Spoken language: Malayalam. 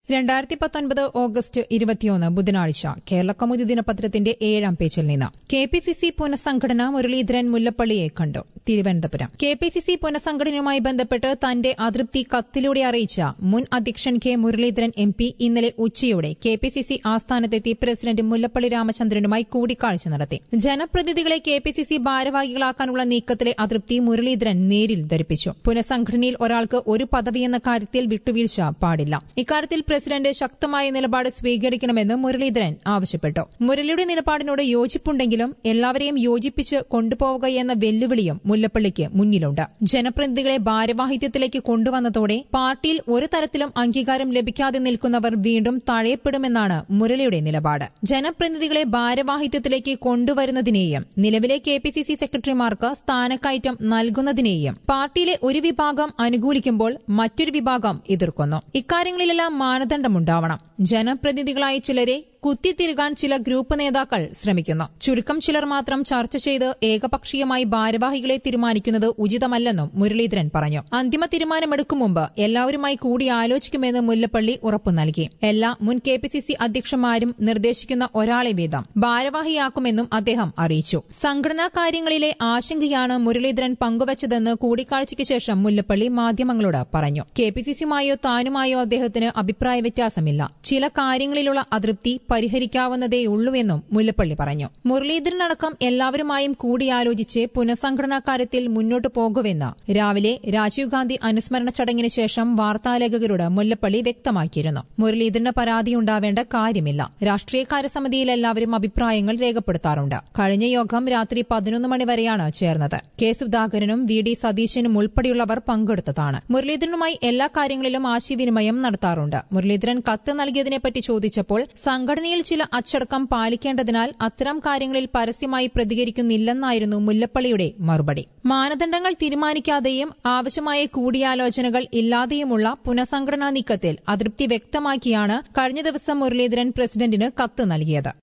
രണ്ടായിരത്തി പത്തൊൻപത് ഓഗസ്റ്റ് ഇരുപത്തിയൊന്ന് ബുധനാഴ്ച കേരള കൗമുദി ദിനപത്രത്തിന്റെ ഏഴാം പേജിൽ നിന്ന് കെ പി സി സി പുനഃസംഘടന മുരളീധരൻ മുല്ലപ്പള്ളിയെ കണ്ടു Thiruvananthapuram K P C C പുനഃസംഘടനയുമായി ബന്ധപ്പെട്ട് തന്റെ അതൃപ്തി കത്തിലൂടെ അറിയിച്ച മുൻ അധ്യക്ഷൻ കെ മുരളീധരൻ എം പി ഇന്നലെ ഉച്ചയോടെ കെ പി സി സി ആസ്ഥാനത്തെത്തി പ്രസിഡന്റ് മുല്ലപ്പള്ളി രാമചന്ദ്രനുമായി കൂടിക്കാഴ്ച നടത്തി ജനപ്രതിനിധികളെ കെ പി സി സി ഭാരവാഹികളാക്കാനുള്ള നീക്കത്തിലെ അതൃപ്തി മുരളീധരൻ നേരിൽ ധരിപ്പിച്ചു പുനഃസംഘടനയിൽ ഒരാൾക്ക് ഒരു പദവിയെന്ന കാര്യത്തിൽ വിട്ടുവീഴ്ച പാടില്ല ഇക്കാര്യത്തിൽ പ്രസിഡന്റ് ശക്തമായ നിലപാട് സ്വീകരിക്കണമെന്ന് മുരളീധരൻ ആവശ്യപ്പെട്ടു മുരളിയുടെ നിലപാടിനോട് യോജിപ്പുണ്ടെങ്കിലും എല്ലാവരെയും യോജിപ്പിച്ച് കൊണ്ടുപോവുകയെന്ന വെല്ലുവിളിയും മുല്ലപ്പള്ളിക്ക് മുന്നിലുണ്ട് ജനപ്രതിനിധികളെ ഭാരവാഹിത്യത്തിലേക്ക് കൊണ്ടുവന്നതോടെ പാർട്ടിയിൽ ഒരു തരത്തിലും അംഗീകാരം ലഭിക്കാതെ നിൽക്കുന്നവർ വീണ്ടും തഴയപ്പെടുമെന്നാണ് മുരളിയുടെ നിലപാട് ജനപ്രതിനിധികളെ ഭാരവാഹിത്യത്തിലേക്ക് കൊണ്ടുവരുന്നതിനെയും നിലവിലെ കെ പി സി സി സെക്രട്ടറിമാർക്ക് സ്ഥാനക്കയറ്റം നൽകുന്നതിനെയും പാർട്ടിയിലെ ഒരു വിഭാഗം അനുകൂലിക്കുമ്പോൾ മറ്റൊരു വിഭാഗം എതിർക്കുന്നു ഇക്കാര്യങ്ങളിലെല്ലാം മാനദണ്ഡമുണ്ടാവണം ജനപ്രതിനിധികളായ ചിലരെ കുത്തിത്തിരുകാൻ ചില ഗ്രൂപ്പ് നേതാക്കൾ ശ്രമിക്കുന്നു ചുരുക്കം ചിലർ മാത്രം ചർച്ച ചെയ്ത് ഏകപക്ഷീയമായി ഭാരവാഹികളെ തീരുമാനിക്കുന്നത് ഉചിതമല്ലെന്നും മുരളീധരൻ പറഞ്ഞു അന്തിമ തീരുമാനമെടുക്കും മുമ്പ് എല്ലാവരുമായി കൂടി ആലോചിക്കുമെന്ന് മുല്ലപ്പള്ളി ഉറപ്പു നൽകി എല്ലാ മുൻ കെ പി സി സി അധ്യക്ഷന്മാരും നിർദ്ദേശിക്കുന്ന ഒരാളെ വീതം ഭാരവാഹിയാക്കുമെന്നും അദ്ദേഹം അറിയിച്ചു സംഘടനാ കാര്യങ്ങളിലെ ആശങ്കയാണ് മുരളീധരൻ പങ്കുവച്ചതെന്ന് കൂടിക്കാഴ്ചയ്ക്ക് ശേഷം മുല്ലപ്പള്ളി മാധ്യമങ്ങളോട് പറഞ്ഞു കെ പി സി സിയുമായോ താനുമായോ അദ്ദേഹത്തിന് അഭിപ്രായ വ്യത്യാസമില്ല ചില കാര്യങ്ങളിലുള്ള അതൃപ്തി പരിഹരിക്കാവുന്നതേയുള്ളൂവെന്നും മുല്ലപ്പള്ളി പറഞ്ഞു മുരളീധരനടക്കം എല്ലാവരുമായും കൂടിയാലോചിച്ച് പുനഃസംഘടനാ കാര്യത്തിൽ മുന്നോട്ടു പോകുമെന്ന് രാവിലെ രാജീവ് ഗാന്ധി അനുസ്മരണ ചടങ്ങിന് ശേഷം വാർത്താലേഖകരോട് മുല്ലപ്പള്ളി വ്യക്തമാക്കിയിരുന്നു മുരളീധരന് പരാതിയുണ്ടാവേണ്ട കാര്യമില്ല രാഷ്ട്രീയകാര്യ സമിതിയിൽ എല്ലാവരും അഭിപ്രായങ്ങൾ രേഖപ്പെടുത്താറുണ്ട് കഴിഞ്ഞ യോഗം രാത്രി പതിനൊന്ന് മണി വരെയാണ് ചേർന്നത് കെ സുധാകരനും വി ഡി സതീശനും ഉൾപ്പെടെയുള്ളവർ പങ്കെടുത്തതാണ് മുരളീധരനുമായി എല്ലാ കാര്യങ്ങളിലും ആശയവിനിമയം നടത്താറുണ്ട് മുരളീധരൻ കത്ത് നൽകിയതിനെപ്പറ്റി ചോദിച്ചപ്പോൾ സംഘടനയിൽ ചില അച്ചടക്കം പാലിക്കേണ്ടതിനാൽ അത്തരം കാര്യങ്ങളിൽ പരസ്യമായി പ്രതികരിക്കുന്നില്ലെന്നായിരുന്നു മുല്ലപ്പള്ളിയുടെ മറുപടി മാനദണ്ഡങ്ങൾ തീരുമാനിക്കാതെയും ആവശ്യമായ കൂടിയാലോചനകൾ ഇല്ലാതെയുമുള്ള പുനഃസംഘടനാ നീക്കത്തിൽ അതൃപ്തി വ്യക്തമാക്കിയാണ് കഴിഞ്ഞ ദിവസം മുരളീധരൻ പ്രസിഡന്റിന് കത്ത് നൽകിയത്